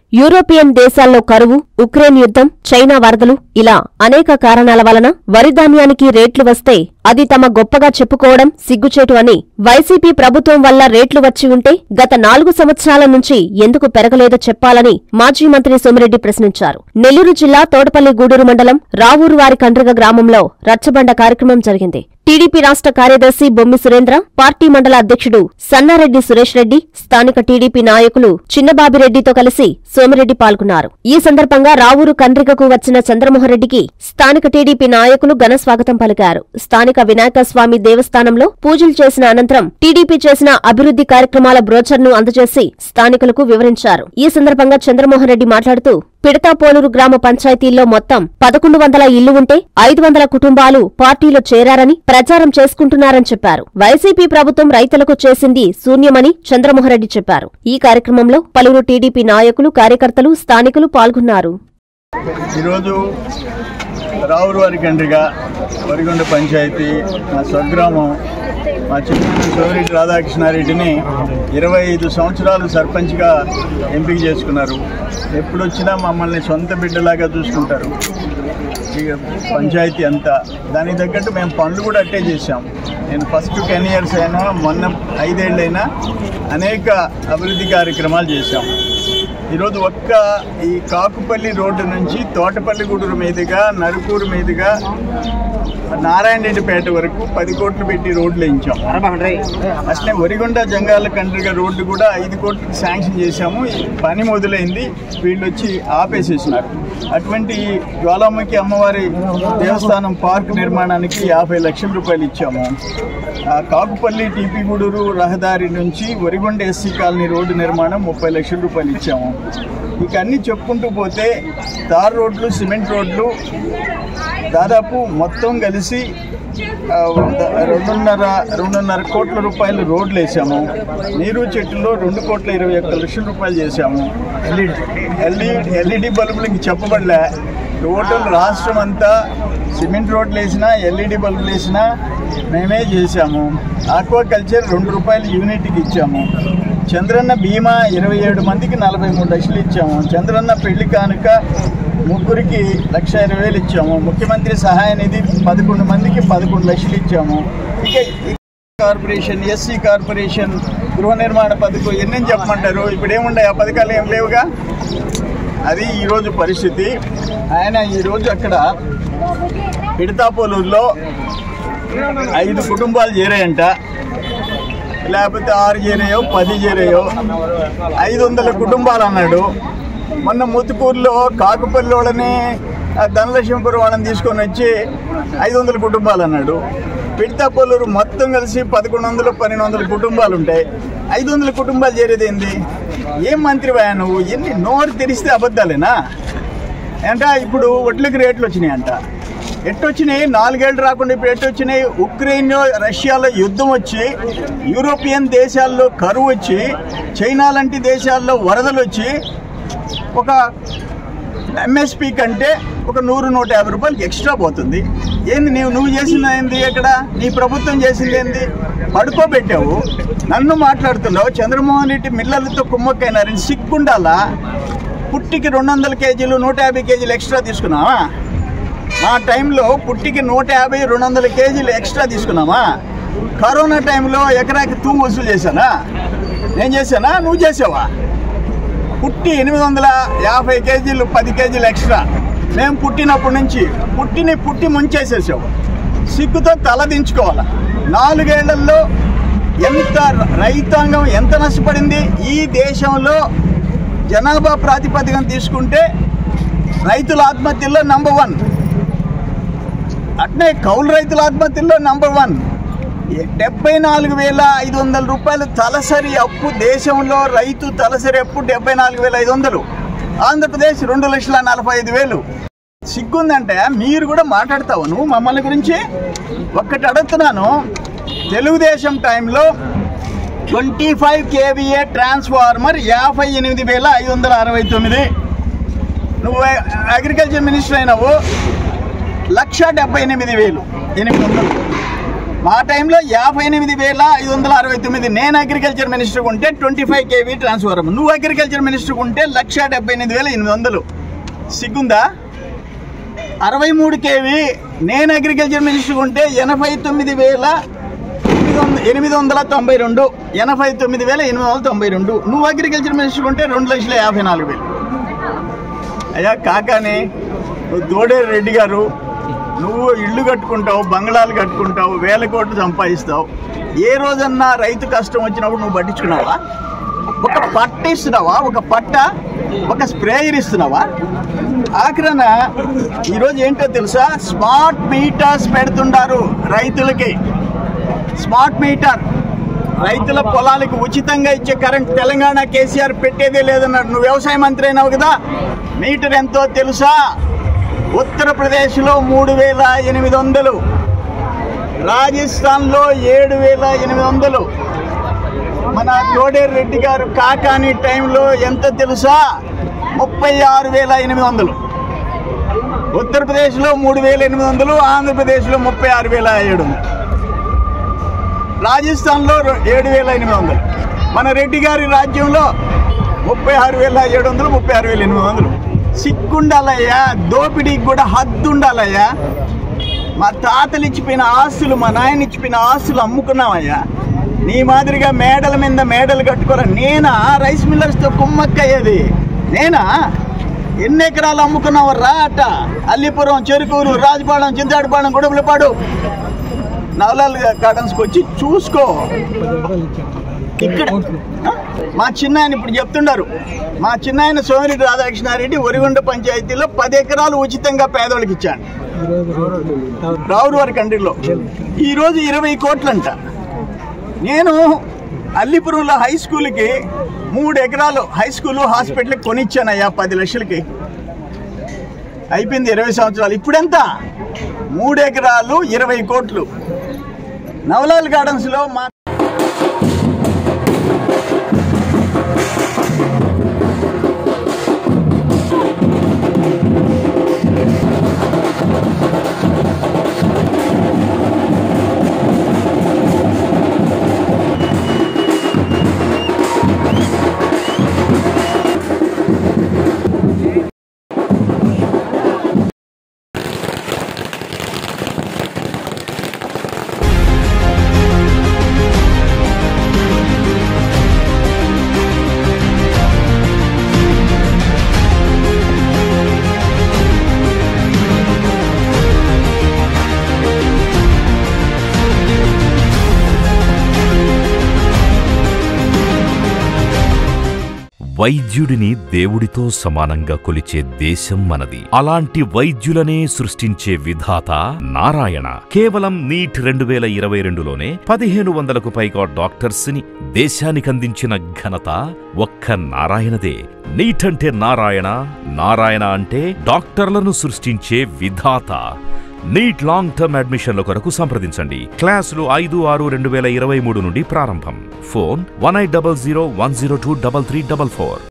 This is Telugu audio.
యూరోపియన్ దేశాల్లో కరువు ఉక్రెయిన్ యుద్ధం చైనా వరదలు ఇలా అనేక కారణాల వలన వరి ధాన్యానికి రేట్లు వస్తే అది తమ గొప్పగా చెప్పుకోవడం సిగ్గుచేటు అని వైసీపీ ప్రభుత్వం వల్ల రేట్లు వచ్చి ఉంటే గత నాలుగు సంవత్సరాల నుంచి ఎందుకు పెరగలేదో చెప్పాలని మాజీ మంత్రి సోమిరెడ్డి ప్రశ్నించారు నెల్లూరు జిల్లా తోటపల్లి గూడూరు మండలం రావూరు వారి కండ్రిగ గ్రామంలో రచ్చబండ కార్యక్రమం జరిగింది టీడీపీ రాష్ట్ర కార్యదర్శి బొమ్మి సురేంద్ర పార్టీ మండల అధ్యక్షుడు సన్నారెడ్డి సురేష్ రెడ్డి స్థానిక టీడీపీ నాయకులు చిన్నబాబిరెడ్డితో కలిసి సోమిరెడ్డి పాల్గొన్నారు ఈ సందర్భంగా రావూరు కండ్రిగకు వచ్చిన చంద్రమోహన్రెడ్డికి స్థానిక టీడీపీ నాయకులు ఘన స్వాగతం పలికారు స్థానిక వినాయక స్వామి దేవస్థానంలో పూజలు చేసిన అనంతరం టీడీపీ చేసిన అభివృద్ధి కార్యక్రమాల బ్రోచర్ను అందజేసి స్థానికులకు వివరించారు ఈ సందర్భంగా చంద్రమోహన్ రెడ్డి మాట్లాడుతూ పిడతాపోలూరు గ్రామ పంచాయతీల్లో మొత్తం పదకొండు వందల ఇల్లు ఉంటే ఐదు వందల కుటుంబాలు పార్టీలో చేరారని ప్రచారం చేసుకుంటున్నారని చెప్పారు వైసీపీ ప్రభుత్వం రైతులకు చేసింది శూన్యమని చంద్రమోహన్ రెడ్డి చెప్పారు ఈ కార్యక్రమంలో పలువురు టీడీపీ నాయకులు కార్యకర్తలు స్థానికులు పాల్గొన్నారు ఈరోజు రావురు వారి కండ్రిగా వరిగొండ పంచాయతీ మా స్వగ్రామం మా చిన్న సోమిరెడ్డి రాధాకృష్ణారెడ్డిని ఇరవై ఐదు సంవత్సరాలు సర్పంచ్గా ఎంపిక చేసుకున్నారు ఎప్పుడొచ్చినా మమ్మల్ని సొంత బిడ్డలాగా చూసుకుంటారు ఇక పంచాయతీ అంతా దానికి తగ్గట్టు మేము పనులు కూడా అట్టే చేశాం నేను ఫస్ట్ టెన్ ఇయర్స్ అయినా మొన్న ఐదేళ్ళైనా అనేక అభివృద్ధి కార్యక్రమాలు చేశాం ఈరోజు ఒక్క ఈ కాకుపల్లి రోడ్డు నుంచి తోటపల్లి గూడూరు మీదుగా నరుకూరు మీదుగా నారాయణరెడ్డిపేట వరకు పది కోట్లు పెట్టి రోడ్లు వేయించాం అట్లే వరిగొండ జంగాల కండ్రిగా రోడ్డు కూడా ఐదు కోట్లు శాంక్షన్ చేశాము ఈ పని మొదలైంది వీళ్ళు వచ్చి ఆపేసేసినారు అటువంటి జ్వాలాముఖి అమ్మవారి దేవస్థానం పార్క్ నిర్మాణానికి యాభై లక్షల రూపాయలు ఇచ్చాము ఆ కాకుపల్లి టీపీ గూడూరు రహదారి నుంచి వరిగొండ ఎస్సీ కాలనీ రోడ్డు నిర్మాణం ముప్పై లక్షల రూపాయలు ఇచ్చాము ఇక అన్ని చెప్పుకుంటూ పోతే తార్ రోడ్లు సిమెంట్ రోడ్లు దాదాపు మొత్తం కలిసి ఆ, ద- రెండున్నర రెండున్నర కోట్ల రూపాయలు రోడ్లు వేసాము నీరు చెట్టులో రెండు కోట్ల ఇరవై ఒక్క లక్షల రూపాయలు చేశాము ఎల్ఈడి ఎల్ఈడి బల్బులు ఇంక చెప్పబడలే టోటల్ రాష్ట్రం అంతా సిమెంట్ రోడ్లు వేసినా ఎల్ఈడి బల్బులు వేసినా మేమే చేశాము ఆక్వా కల్చర్ రెండు రూపాయలు యూనిట్కి ఇచ్చాము చంద్రన్న బీమా ఇరవై ఏడు మందికి నలభై మూడు లక్షలు ఇచ్చాము చంద్రన్న పెళ్లి కానుక ముగ్గురికి లక్ష ఇరవై వేలు ఇచ్చాము ముఖ్యమంత్రి సహాయ నిధి పదకొండు మందికి పదకొండు లక్షలు ఇచ్చాము ఇక ఈ కార్పొరేషన్ ఎస్సీ కార్పొరేషన్ గృహ నిర్మాణ పథకం ఎన్ని చెప్పమంటారు ఇప్పుడు ఏముండే ఆ పథకాలు ఏం లేవుగా అది ఈరోజు పరిస్థితి ఆయన ఈరోజు అక్కడ పిడతాపోలూరులో ఐదు కుటుంబాలు చేరాయంట లేకపోతే ఆరు చేరాయో పది చేరాయో ఐదు వందల కుటుంబాలు అన్నాడు మొన్న ముత్తుకూరులో కాకుపల్లిలోని ధనలక్ష్మీపురం వాళ్ళని తీసుకొని వచ్చి ఐదు వందల కుటుంబాలు అన్నాడు పిడతాపల్లూరు మొత్తం కలిసి పదకొండు వందలు పన్నెండు వందల కుటుంబాలు ఉంటాయి ఐదు వందల కుటుంబాలు చేరేది ఏంది ఏం మంత్రివా నువ్వు ఎన్ని నోరు తెరిస్తే అబద్ధాలేనా అంట ఇప్పుడు వడ్లకి రేట్లు వచ్చినాయి అంట ఎట్టొచ్చినాయి నాలుగేళ్ళు రాకుండా ఇప్పుడు ఎట్టొచ్చినాయి ఉక్రెయిన్ రష్యాలో యుద్ధం వచ్చి యూరోపియన్ దేశాల్లో కరువు వచ్చి చైనా లాంటి దేశాల్లో వరదలు వచ్చి ఒక ఎంఎస్పి కంటే ఒక నూరు నూట యాభై రూపాయలకి ఎక్స్ట్రా పోతుంది ఏంది నీవు నువ్వు చేసింది ఏంది ఎక్కడ నీ ప్రభుత్వం చేసింది ఏంది పడుకోబెట్టావు నన్ను మాట్లాడుతున్నావు చంద్రమోహన్ రెడ్డి మిల్లలతో కుమ్మక్కైనారని సిగ్గుండాలా పుట్టికి రెండు వందల కేజీలు నూట యాభై కేజీలు ఎక్స్ట్రా తీసుకున్నావా మా టైంలో పుట్టికి నూట యాభై రెండు వందల కేజీలు ఎక్స్ట్రా తీసుకున్నామా కరోనా టైంలో ఎకరాకి తూము వసూలు చేశానా నేను చేశానా నువ్వు చేసావా పుట్టి ఎనిమిది వందల యాభై కేజీలు పది కేజీలు ఎక్స్ట్రా మేము పుట్టినప్పటి నుంచి పుట్టిని పుట్టి ముంచేసేసావు సిగ్గుతో తల దించుకోవాలి నాలుగేళ్లలో ఎంత రైతాంగం ఎంత నష్టపడింది ఈ దేశంలో జనాభా ప్రాతిపదికన తీసుకుంటే రైతుల ఆత్మహత్యల్లో నంబర్ వన్ అట్నే కౌలు రైతుల ఆత్మహత్యల్లో నంబర్ వన్ డెబ్బై నాలుగు వేల ఐదు వందల రూపాయలు తలసరి అప్పు దేశంలో రైతు తలసరి అప్పు డెబ్బై నాలుగు వేల ఐదు వందలు ఆంధ్రప్రదేశ్ రెండు లక్షల నలభై ఐదు వేలు సిగ్గుందంటే మీరు కూడా మాట్లాడతావు నువ్వు మమ్మల్ని గురించి ఒక్కటి అడుగుతున్నాను తెలుగుదేశం టైంలో ట్వంటీ ఫైవ్ కేవీఏ ట్రాన్స్ఫార్మర్ యాభై ఎనిమిది వేల ఐదు వందల అరవై తొమ్మిది నువ్వు అగ్రికల్చర్ మినిస్టర్ అయినావు లక్ష డెబ్బై ఎనిమిది వేలు ఎనిమిది వందలు మా టైంలో యాభై ఎనిమిది వేల ఐదు వందల అరవై తొమ్మిది నేను అగ్రికల్చర్ మినిస్టర్ ఉంటే ట్వంటీ ఫైవ్ కేవీ ట్రాన్స్ఫర్ నువ్వు అగ్రికల్చర్ మినిస్టర్ ఉంటే లక్ష డెబ్బై ఎనిమిది వేల ఎనిమిది వందలు సిగ్గుందా అరవై మూడు కేవీ నేను అగ్రికల్చర్ మినిస్టర్ ఉంటే ఎనభై తొమ్మిది వేల ఎనిమిది వంద ఎనిమిది వందల తొంభై రెండు ఎనభై తొమ్మిది వేల ఎనిమిది వందల తొంభై రెండు నువ్వు అగ్రికల్చర్ మినిస్టర్ ఉంటే రెండు లక్షల యాభై నాలుగు వేలు అయ్యా కాకాని నువ్వు దోడేరు రెడ్డి గారు నువ్వు ఇల్లు కట్టుకుంటావు బంగ్లాలు కట్టుకుంటావు వేల కోట్లు సంపాదిస్తావు ఏ రోజన్నా రైతు కష్టం వచ్చినప్పుడు నువ్వు పట్టించుకున్నావా ఒక పట్ట ఇస్తున్నావా ఒక పట్ట ఒక స్ప్రేయర్ ఇస్తున్నావా ఆఖరణ ఈరోజు ఏంటో తెలుసా స్మార్ట్ మీటర్స్ పెడుతుండారు రైతులకి స్మార్ట్ మీటర్ రైతుల పొలాలకు ఉచితంగా ఇచ్చే కరెంట్ తెలంగాణ కేసీఆర్ పెట్టేదే లేదన్నాడు నువ్వు వ్యవసాయ మంత్రి అయినావు కదా మీటర్ ఎంతో తెలుసా ఉత్తరప్రదేశ్లో మూడు వేల ఎనిమిది వందలు రాజస్థాన్లో ఏడు వేల ఎనిమిది వందలు మన తోడేరు రెడ్డి గారు కాకాని టైంలో ఎంత తెలుసా ముప్పై ఆరు వేల ఎనిమిది వందలు ఉత్తరప్రదేశ్లో మూడు వేల ఎనిమిది వందలు ఆంధ్రప్రదేశ్లో ముప్పై ఆరు వేల ఏడు వందలు రాజస్థాన్లో రొ- ఏడు వేల ఎనిమిది వందలు మన రెడ్డి గారి రాజ్యంలో ముప్పై ఆరు వేల ఏడు వందలు ముప్పై ఆరు వేల ఎనిమిది వందలు సిగ్గుండాలయ్యా దోపిడీకి కూడా హద్దు ఉండాలయ్యా మా తాతలు ఇచ్చిపోయిన ఆస్తులు మా నాయన ఇచ్చిపోయిన ఆస్తులు అమ్ముకున్నామయ్యా నీ మాదిరిగా మేడల మీద మేడలు కట్టుకోరా నేనా రైస్ మిల్లర్స్తో కుమ్మక్కయ్యేది నేనా ఎన్ని ఎకరాలు అమ్ముకున్నావర్రా అట్ట అల్లిపురం చెరుకూరు రాజపాలెం చింతాడిపాలెం గుడుపులపాడు నవలాల్ గార్డెన్స్కి వచ్చి చూసుకో ఇక్కడ ఆ? మా చిన్నాయన ఇప్పుడు చెప్తున్నారు మా చిన్నాయన సోమిరెడ్డి రాధాకృష్ణారెడ్డి ఒరిగొండ పంచాయతీలో పది ఎకరాలు ఉచితంగా పేదోళ్ళకి ఇచ్చాను రావురు వారి కంట్రీలో ఈరోజు ఇరవై కోట్లంట నేను అల్లిపురంలో హై స్కూల్కి మూడు ఎకరాలు హై స్కూల్ హాస్పిటల్కి కొనిచ్చానయ్యా పది లక్షలకి అయిపోయింది ఇరవై సంవత్సరాలు ఇప్పుడెంత మూడు ఎకరాలు ఇరవై కోట్లు నవలాల్ గార్డెన్స్లో మా వైద్యుడిని దేవుడితో సమానంగా కొలిచే దేశం మనది అలాంటి వైద్యులనే సృష్టించే విధాత నారాయణ కేవలం నీట్ రెండు వేల ఇరవై రెండులోనే పదిహేను వందలకు పైగా డాక్టర్స్ ని దేశానికందించిన ఘనత ఒక్క నారాయణదే నీట్ అంటే నారాయణ నారాయణ అంటే డాక్టర్లను సృష్టించే విధాత నీట్ లాంగ్ టర్మ్ అడ్మిషన్ల కొరకు సంప్రదించండి క్లాసులు ఐదు ఆరు రెండు వేల ఇరవై మూడు నుండి ప్రారంభం phone one eight double zero one zero two double three double four